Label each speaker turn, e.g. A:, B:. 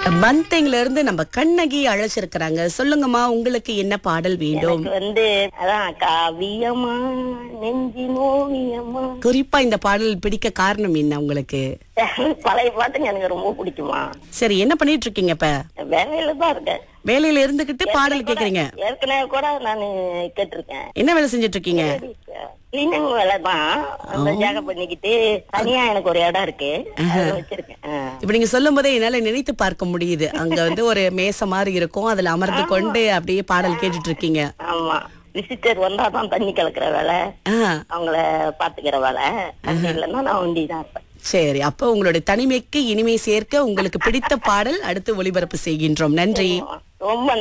A: பந்தேங்ல இருந்து நம்ம கண்ணகி அழைச்சிருக்கிறாங்க சொல்லுங்கம்மா உங்களுக்கு என்ன பாடல் வேண்டும்
B: எனக்கு வந்து அதான் காவியமா நெஞ்சி நோவியமா
A: குறிப்பா இந்த பாடல் பிடிக்க காரணம் என்ன உங்களுக்கு
B: பழைய பாட்டுங்க எனக்கு ரொம்ப பிடிக்குமா
A: சரி என்ன பண்ணிட்டு இருக்கீங்க இப்ப
B: வேலையில தான் இருக்கேன்
A: வேலையில இருந்துகிட்டு பாடல் கேக்குறீங்க
B: ஏற்கனவே கூட நான் கேட்டிருக்கேன்
A: என்ன வேலை செஞ்சுட்டு இருக்கீங்க
B: கிளீனிங் வேலை தான் அந்த ஜாக பண்ணிக்கிட்டு தனியா எனக்கு ஒரு இடம் இருக்கு அதுல வச்சிருக்கேன் ஆ.
A: இப்ப நீங்க சொல்லும் போதே என்னால நினைத்து பார்க்க முடியுது அங்க வந்து ஒரு மேசை மாதிரி இருக்கும் அதுல அமர்ந்து கொண்டு அப்படியே பாடல் கேட்டுட்டு இருக்கீங்க
B: ஆமா விசிட்டர் வந்தாதான் தண்ணி கலக்குற வேலை
A: ஆ,
B: அவங்கள பாத்துக்கிற வேலை அப்படி இல்லைன்னா நான் ஒண்டி தான் இருப்பேன்
A: சரி அப்ப உங்களுடைய தனிமைக்கு இனிமை சேர்க்க உங்களுக்கு பிடித்த பாடல் அடுத்து ஒளிபரப்பு செய்கின்றோம் நன்றி
B: ரொம்ப